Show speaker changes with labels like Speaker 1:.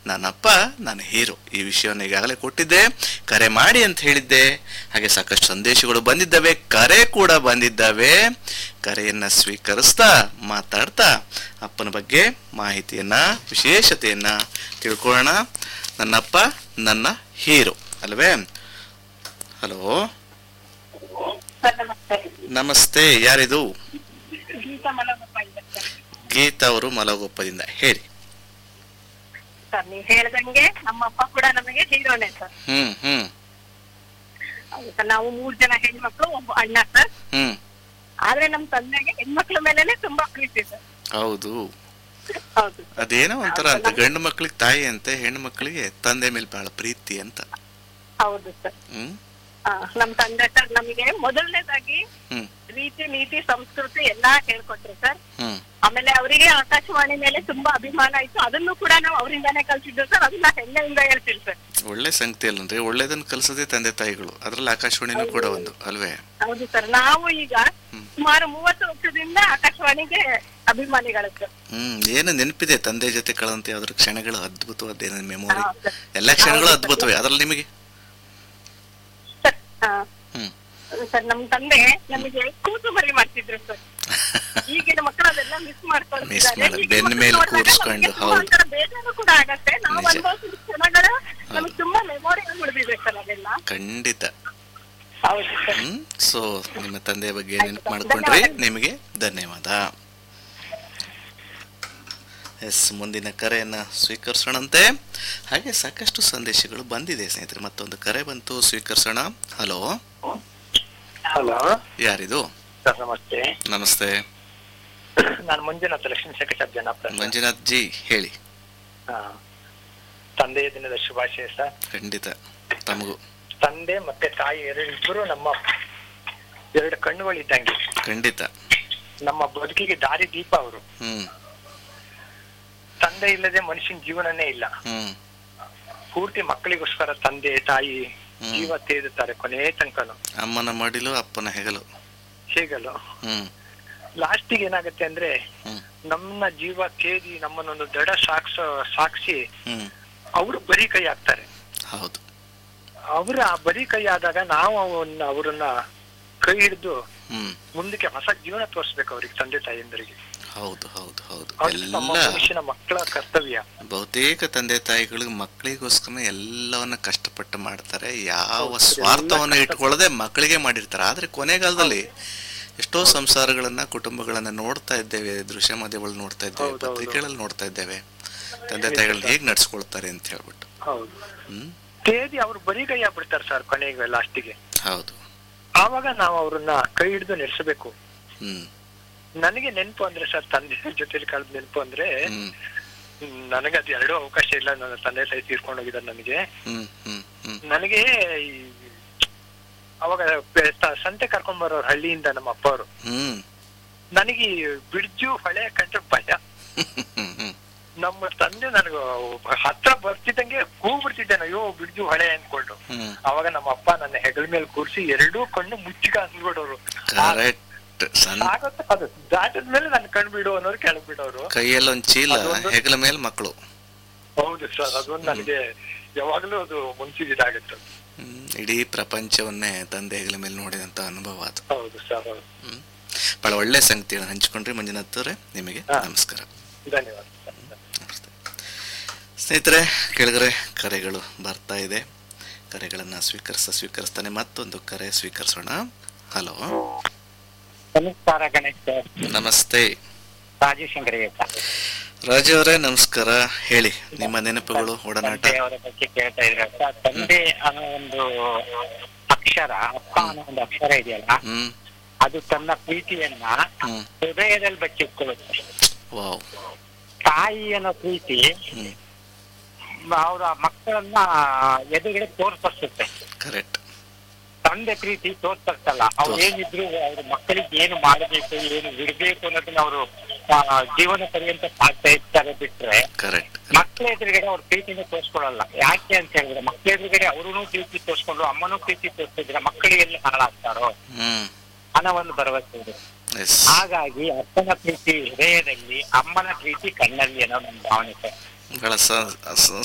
Speaker 1: ನನ್ನಪ್ಪ ನನ್ನ ಹೀರೋ ಈ ವಿಷಯವನ್ನು ಈಗಾಗಲೇ ಕೊಟ್ಟಿದ್ದೆ ಕರೆ ಮಾಡಿ ಅಂತ ಹೇಳಿದ್ದೆ ಹಾಗೆ ಸಾಕಷ್ಟು ಸಂದೇಶಗಳು ಬಂದಿದ್ದಾವೆ ಕರೆ ಕೂಡ ಬಂದಿದ್ದಾವೆ ಕರೆಯನ್ನ ಸ್ವೀಕರಿಸ್ತಾ ಮಾತಾಡ್ತಾ ಅಪ್ಪನ ಬಗ್ಗೆ ಮಾಹಿತಿಯನ್ನ ವಿಶೇಷತೆಯನ್ನ ತಿಳ್ಕೊಳ್ಳೋಣ ನನ್ನಪ್ಪ ನನ್ನ ಹೀರೋ ಅಲ್ವೇ ಹಲೋ
Speaker 2: ಸರ್ ನಮಸ್ತೆ
Speaker 1: ನಮಸ್ತೆ ಯಾರಿದು
Speaker 2: ಗೀತಾ ಮಲಗಪ್ಪ ಇದೆ ಸರ್
Speaker 1: ಗೀತಾ ಅವರು ಮಲಗೊಪ್ಪದಿಂದ ಹೇಳಿ
Speaker 2: ಸರ್ ನೀವು ಹೇಳ್ದಂಗೆ ನಮ್ಮಪ್ಪ ಕೂಡ ನಮಗೆ ಹೀರೋನೇ ಸರ್
Speaker 1: ಹ್ಮ್ ಹ್ಮ್
Speaker 2: ಹೌದು ಸರ್ ನಾವು ಮೂರ್ ಜನ ಹೆಣ್ಮಕ್ಳು ಒಬ್ಬ ಅಣ್ಣ ಸರ್
Speaker 1: ಹ್ಮ್
Speaker 2: ಆದ್ರೆ ನಮ್ ತಂದೆಗೆ ಹೆಣ್ಮಕ್ಳ ಮೇಲೆನೆ ತುಂಬಾ ಪ್ರೀತಿ ಸರ್
Speaker 1: ಹೌದು
Speaker 2: ಹೌದು
Speaker 1: ಅದೇನೋ ಒಂಥರ ಅಂತ ಗಂಡು ಮಕ್ಳಿಗೆ ತಾಯಿ ಅಂತೆ ಹೆಣ್ಣು ಮಕ್ಕಳಿಗೆ ತಂದೆ ಮೇಲೆ ಬಹಳ ಪ್ರೀತಿ ಅಂತ
Speaker 2: ಹೌದು ಸರ್
Speaker 1: ಹ್ಮ್
Speaker 2: ಆ, ನಮ್ ತಂದೆ ಸರ್ ನಮಗೆ ಮೊದಲನೇದಾಗಿ
Speaker 1: ಹ್ಮ್
Speaker 2: ರೀತಿ ನೀತಿ ಸಂಸ್ಕೃತಿ ಎಲ್ಲಾ ಹೇಳ್ಕೊಟ್ರು ಸರ್
Speaker 1: ಹ್ಮ್
Speaker 2: ಆಮೇಲೆ ಅವರಿಗೆ ಆಕಾಶವಾಣಿ ಮೇಲೆ ತುಂಬಾ ಅಭಿಮಾನ ಇತ್ತು ಅದನ್ನು ಕೂಡ ನಾವು ಅವರಿಂದಾನೇ ಕಲ್ತಿದ್ದು ಸರ್ ಅದನ್ನ ಹೆಮ್ಮೆಯಿಂದ ಹೇಳ್ತೀವಿ ಸರ್
Speaker 1: ಒಳ್ಳೆ ಸಂಗತಿ ಅಲ್ಲನ್ರಿ ಒಳ್ಳೇದನ್ನ ಕಲ್ಸೋದೇ ತಂದೆ ತಾಯಿಗಳು ಅದ್ರಲ್ಲಿ ಆಕಾಶವಾಣಿನೂ ಕೂಡ ಒಂದು ಅಲ್ವೇ
Speaker 2: ಹೌದು ಸರ್ ನಾವು ಈಗ
Speaker 1: ಹ್ಮ್.
Speaker 2: ಸುಮಾರು ಮೂವತ್ತು ವರ್ಷದಿಂದ ಆಕಾಶವಾಣಿಗೆ ಅಭಿಮಾನಿಗಳು ಸರ್
Speaker 1: ಹ್ಮ್ ಏನು ನೆನಪಿದೆ ತಂದೆ ಜೊತೆ ಕಳೆದಂತೆ ಯಾವ್ದ್ರ ಕ್ಷಣಗಳು ಅದ್ಭುತವಾದ ಮೆಮೊರಿ
Speaker 2: ಹೌದು.
Speaker 1: ಎಲ್ಲ ಕ್ಷಣಗಳು
Speaker 2: ಹೌದು.
Speaker 1: ಅದ್ಭುತವೇ ಅದ್ರಲ್ಲಿ ನಿಮಗೆ
Speaker 2: ಸರ್ ಆ,
Speaker 1: ಹ್ಮ್
Speaker 2: ಸರ್ ನಮ್ ತಂದೆ ನಮಗೆ ಕೂತು ಮರಿ ಮಾಡ್ತಿದ್ರು ಸರ್ ಈಗಿನ ಮಕ್ಕಳು ಅದೆಲ್ಲ ಮಿಸ್
Speaker 1: Miss
Speaker 2: ಮಾಡ್ಕೊಂಡಿದ್ದಾರೆ
Speaker 1: ಮಾಡ-
Speaker 2: ಈಗಿನ
Speaker 1: ಬೆನ್ನ
Speaker 2: ಮಕ್ಳು
Speaker 1: ಮೇಲೆ
Speaker 2: ನೋಡ್ದಾಗ
Speaker 1: ಕೂರ್ಸ್ಕೊಂಡು,
Speaker 2: ನಮ್ಗೆ ತುಂಬಾ
Speaker 1: ಹೌದು.
Speaker 2: ಒಂಥರ ಬೇಜಾರು ಕೂಡ ಆಗತ್ತೆ ನಾವು
Speaker 1: ನಿಜ.
Speaker 2: ಅನುಭವಿಸಿದ ಕ್ಷಣಗಳು ನಮ್ಗೆ ತುಂಬಾ ಮೆಮೊರಿ ಉಳಿದಿದೆ ಸರ್ ಅದೆಲ್ಲ
Speaker 1: ಖಂಡಿತ
Speaker 2: ಹೌದು ಸರ್
Speaker 1: ಹ್ಮ್ ಸೊ ನಿಮ್ಮ ತಂದೆಯ ಬಗ್ಗೆ
Speaker 2: ಆಯ್ತು
Speaker 1: ನೆನಪು
Speaker 2: ಸರ್.
Speaker 1: ಮಾಡ್ಕೊಂಡ್ರಿ
Speaker 2: ಧನ್ಯವಾದ.
Speaker 1: ನಿಮಗೆ ಧನ್ಯವಾದ ಎಸ್ ಮುಂದಿನ ಕರೆಯನ್ನ ಸ್ವೀಕರಿಸೋಣಂತೆ ಹಾಗೆ ಸಾಕಷ್ಟು ಸಂದೇಶಗಳು ಬಂದಿದೆ ಸ್ನೇಹಿತರೆ ಮತ್ತೊಂದು ಕರೆ ಬಂತು ಸ್ವೀಕರಿಸೋಣ ಹಲೋ
Speaker 3: ಹಲೋ
Speaker 1: ಯಾರಿದು
Speaker 3: ಸರ್ ನಮಸ್ತೆ
Speaker 1: ನಮಸ್ತೆ
Speaker 3: ನಾನು ಮಂಜುನಾಥ್ ಲಕ್ಷ್ಮೀ ಶೇಖರ್ ಜನಾಪುರ
Speaker 1: ಮಂಜುನಾಥ್ ಜಿ ಹೇಳಿ
Speaker 3: ಹಾ. ತಂದೆಯ ದಿನದ ಶುಭಾಶಯ ಸರ್
Speaker 1: ಖಂಡಿತ ತಮಗೂ
Speaker 3: ತಂದೆ ಮತ್ತೆ ತಾಯಿ ಎರಡಿಬ್ಬರು ನಮ್ಮ ಎರಡು ಕಣ್ಣುಗಳಿದ್ದಂಗೆ
Speaker 1: ಖಂಡಿತ
Speaker 3: ನಮ್ಮ ಬದುಕಿಗೆ ದಾರಿ ದೀಪ ಅವರು
Speaker 1: ಹ್ಮ್
Speaker 3: ತಂದೆ ಇಲ್ಲದೆ ಮನುಷ್ಯನ ಜೀವನನೇ ಇಲ್ಲ
Speaker 1: ಹ್ಮ್
Speaker 3: ಪೂರ್ತಿ ಮಕ್ಕಳಿಗೋಸ್ಕರ ತಂದೆ ತಾಯಿ
Speaker 1: ಹ್ಮ್.
Speaker 3: ಜೀವ ತೇದುತ್ತಾರೆ ಕೊನೆ ತನಕನು
Speaker 1: ಅಮ್ಮನ ಮಡಿಲು ಅಪ್ಪನ ಹೆಗಲು
Speaker 3: ಹೇಗಲು
Speaker 1: ಹ್ಮ್
Speaker 3: ಲಾಸ್ಟಿಗೆ ಏನಾಗುತ್ತೆ ಅಂದ್ರೆ
Speaker 1: ಹ್ಮ್
Speaker 3: ನಮ್ಮ ಜೀವ ತೇದಿ ನಮ್ಮನ್ನೊಂದು ದಡ ಸಾಕ್ಸ ಸಾಕ್ಷಿ
Speaker 1: ಹ್ಮ್
Speaker 3: ಅವರು ಬರೀ ಕೈ ಆಗ್ತಾರೆ
Speaker 1: ಹೌದು
Speaker 3: ಅವರ ಆ ಬರೀ ಕೈ ಆದಾಗ ನಾವು ಅವನ್ನ ಅವರನ್ನ ಕೈ ಹಿಡಿದು
Speaker 1: ಹ್ಮ್
Speaker 3: ಮುಂದಕ್ಕೆ ಹೊಸ ಜೀವನ ತೋರಿಸ್ಬೇಕು ಅವ್ರಿಗೆ ತಂದೆ ತಾಯಿಯಂದರಿಗೆ
Speaker 1: ಹೌದು ಹೌದು ಹೌದು
Speaker 3: ಅದು ನಮ್ಮ
Speaker 1: ಎಲ್ಲ
Speaker 3: ಮನುಷ್ಯನ ಮಕ್ಕಳ ಕರ್ತವ್ಯ
Speaker 1: ಬಹುತೇಕ ತಂದೆ ತಾಯಿಗಳಿಗೆ ಮಕ್ಕಳಿಗೋಸ್ಕರ ಎಲ್ಲವನ್ನ ಕಷ್ಟಪಟ್ಟು ಮಾಡ್ತಾರೆ ಯಾವ
Speaker 3: ಹೌದು,
Speaker 1: ಸ್ವಾರ್ಥವನ್ನು
Speaker 3: ಎಲ್ಲ
Speaker 1: ಇಟ್ಕೊಳ್ಳದೆ ಮಕ್ಕಳಿಗೆ ಮಾಡಿರ್ತಾರೆ ಆದ್ರೆ ಕೊನೆಗಾಲದಲ್ಲಿ ಎಷ್ಟೋ ಸಂಸಾರಗಳನ್ನ ಕುಟುಂಬಗಳನ್ನ ನೋಡ್ತಾ ಇದ್ದೇವೆ ದೃಶ್ಯ ಮಾಧ್ಯಮಗಳು ನೋಡ್ತಾ ಇದ್ದೇವೆ
Speaker 3: ಹೌದು, ಹೌದು.
Speaker 1: ಪತ್ರಿಕೆಗಳಲ್ಲಿ ನೋಡ್ತಾ ಇದ್ದೇವೆ ತಂದೆ ತಾಯಿಗಳನ್ನ ಹೇಗ್ ನಡ್ಸ್ಕೊಳ್ತಾರೆ ಅಂತ ಹೇಳ್ಬಿಟ್ಟು
Speaker 3: ಹೌದು
Speaker 1: ಹ್ಮ್
Speaker 3: ತೇದಿ ಅವ್ರು ಬರೀ ಕೈ ಆಗ್ಬಿಡ್ತಾರೆ ಸರ್ ಕೊನೆಗೆ ಲಾಸ್ಟಿಗೆ
Speaker 1: ಹೌದು
Speaker 3: ಆವಾಗ ನಾವು ಅವ್ರನ್ನ ಕೈ ಹಿಡಿದು ನಡೆಸಬೇಕು
Speaker 1: ಹ್ಮ್
Speaker 3: ನನಗೆ ನೆನಪು ಅಂದ್ರೆ ಸರ್ ತಂದೆ ಜೊತೆಲಿ ಕಳೆದ ನೆನಪು ಅಂದ್ರೆ
Speaker 1: ಹ್ಮ್
Speaker 3: ಹ್ಮ್, ನನಗೆ ಅದು ಎರಡೂ ಅವಕಾಶ ಇಲ್ಲ ನನ್ನ ತಂದೆ ತಾಯಿ ತೀರ್ಕೊಂಡು ಹೋಗಿದ್ದಾರೆ ನನಗೆ
Speaker 1: ಹ್ಮ್ ಹ್ಮ್ ಹ್ಮ್
Speaker 3: ನನಗೆ ಈ ಅವಾಗ ಪೆ- ತ- ಸಂತೆ ಕರ್ಕೊಂಡ್ ಬರೋರು ಹಳ್ಳಿಯಿಂದ ನಮ್ಮ ಅಪ್ಪ ಅವರು
Speaker 1: ಹ್ಮ್
Speaker 3: ನನಗೆ ಈ ಬಿಡ್ಜು ಹೊಳೆ ಕಂಡ್ರೆ ಭಯ
Speaker 1: ಹ್ಮ್ ಹ್ಮ್
Speaker 3: ನಮ್ಮ ತಂದೆ ನನಗ ಹತ್ರ ಬರ್ತಿದ್ದಂಗೆ ಕೂಗ್ಬಿಡ್ತಿದ್ದೆ ಅಯ್ಯೋ ಬಿಡ್ಜು ಹೊಳೆ ಅನ್ಕೊಂಡು
Speaker 1: ಹ್ಮ್
Speaker 3: ಅವಾಗ ನಮ್ಮ ಅಪ್ಪ ನನ್ನ ಹೆಗಲ ಮೇಲೆ ಕೂರಿಸಿ ಎರಡೂ ಕಣ್ಣು ಮುಚ್ಚಿಕ ಅಂದ್ಬಿಡೋರು
Speaker 1: ಕರೆಕ್ಟ್ ಸಣ್ಣ
Speaker 3: ಆಗುತ್ತೆ ಅದು ದಾಟದ್ಮೇಲೆ ನನ್ನ ಕಣ್ ಬಿಡು ಅನ್ನೋರು ಕೆಳಗ್ ಬಿಡೋರು
Speaker 1: ಕೈಯಲ್ಲಿ ಒಂದ್ ಚೀಲ
Speaker 3: ಅದೊಂದು-
Speaker 1: ಹೆಗಲ ಮೇಲೆ ಮಕ್ಕಳು
Speaker 3: ಹೌದು ಸರ್ ಅದೊಂದು ನನಗೆ ಯಾವಾಗ್ಲೂ ಅದು ಮುಂಚಿದಾಗುತ್ತೆ
Speaker 1: ಹ್ಮ್, ಇಡೀ ಪ್ರಪಂಚವನ್ನೇ ತಂದೆ ಹೆಗಲ ಮೇಲೆ ನೋಡಿದಂತ ಅನುಭವ ಅದು
Speaker 3: ಹೌದು ಸರ್ ಹೌದು
Speaker 1: ಹ್ಮ್. ಬಹಳ ಒಳ್ಳೆ ಸಂಗತಿಯನ್ನು ಹಂಚಿಕೊಂಡ್ರಿ ಮಂಜುನಾಥ್ ಅವರೇ ನಿಮಗೆ
Speaker 3: ಹಾ.
Speaker 1: ನಮಸ್ಕಾರ
Speaker 3: ಧನ್ಯವಾದ ಸರ್
Speaker 1: ನಮಸ್ತೆ ಸ್ನೇಹಿತರೆ ಕೆಳಗರೆ ಕರೆಗಳು ಬರ್ತಾ ಇದೆ ಕರೆಗಳನ್ನ ಸ್ವೀಕರಿಸ ಸ್ವೀಕರಿಸ್ತಾನೆ ಮತ್ತೊಂದು ಕರೆ ಸ್ವೀಕರಿಸೋಣ ಹಲೋ
Speaker 3: ನಮಸ್ಕಾರ ಗಣೇಶ್ ಸರ್
Speaker 1: ನಮಸ್ತೆ
Speaker 3: ರಾಜೇಶ್ ಅಂತ
Speaker 1: ರಾಜು ಅವರೇ ನಮಸ್ಕಾರ ಹೇಳಿ ನಿಮ್ಮ ನೆನಪುಗಳು ಒಡನಾಟ
Speaker 3: ತಂದೆಯವರ ಬಗ್ಗೆ ಕೇಳ್ತಾ ಇದ್ರೆ ಸರ್ ತಂದೆ ಅನ್ನೋ ಒಂದು ಅಕ್ಷರ ಅಪ್ಪ ಅನ್ನೋ ಒಂದು ಅಕ್ಷರ ಇದೆಯಲ್ಲ
Speaker 1: ಹ್ಮ್
Speaker 3: ಅದು ತನ್ನ ಪ್ರೀತಿಯನ್ನ
Speaker 1: ಹ್ಮ್
Speaker 3: ಹೃದಯದಲ್ಲಿ ಬಚ್ಚಿಟ್ಕೊಳ್ಳುತ್ತೆ
Speaker 1: ವಾವ್
Speaker 3: ತಾಯಿ ಅನ್ನೋ ಪ್ರೀತಿ
Speaker 1: ಹ್ಮ್
Speaker 3: ಅವರ ಮಕ್ಕಳನ್ನ ಎದುರುಗಡೆ ತೋರ್ಪಡಿಸುತ್ತೆ
Speaker 1: ಕರೆಕ್ಟ್
Speaker 3: ತಂದೆ ಪ್ರೀತಿ ತೋರ್ಪಡಿಸಲ್ಲ ಅವ್ರು ಏನಿದ್ರು ಅವ್ರ ಮಕ್ಕಳಿಗೆ ಏನು ಮಾಡಬೇಕು ಏನು ಬಿಡ್ಬೇಕು ಅನ್ನೋದನ್ನ ಅವರು ಜೀವನ ಪರ್ಯಂತ ಸಾಕ್ತಾ ಇರ್ತಾರೆ ಬಿಟ್ರೆ
Speaker 1: ಕರೆಕ್ಟ್
Speaker 3: ಮಕ್ಕಳ ಎದುರುಗಡೆ ಅವ್ರ ಪ್ರೀತಿನ ತೋರ್ಸ್ಕೊಳಲ್ಲ ಯಾಕೆ ಅಂತ ಹೇಳಿದ್ರೆ ಮಕ್ಕಳ ಎದುರುಗಡೆ ಅವ್ರೂ ಪ್ರೀತಿ ತೋರ್ಸ್ಕೊಂಡ್ರು ಅಮ್ಮನೂ ಪ್ರೀತಿ ತೋರ್ಸಿದ್ರೆ ಮಕ್ಕಳಿಗೆ ಎಲ್ಲಿ ಹಾಳಾಗ್ತಾರೋ
Speaker 1: ಹ್ಮ್
Speaker 3: ಅನ್ನೋ ಒಂದು ಭರವಸೆ ಇದೆ
Speaker 1: ಎಸ್
Speaker 3: ಹಾಗಾಗಿ ಅಪ್ಪನ ಪ್ರೀತಿ ಹೃದಯದಲ್ಲಿ ಅಮ್ಮನ ಪ್ರೀತಿ ಕಣ್ಣಲ್ಲಿ ಅನ್ನೋ ನನ್ನ ಭಾವನೆ ಸರ್
Speaker 1: ಬಹಳ ಸ- ಸ-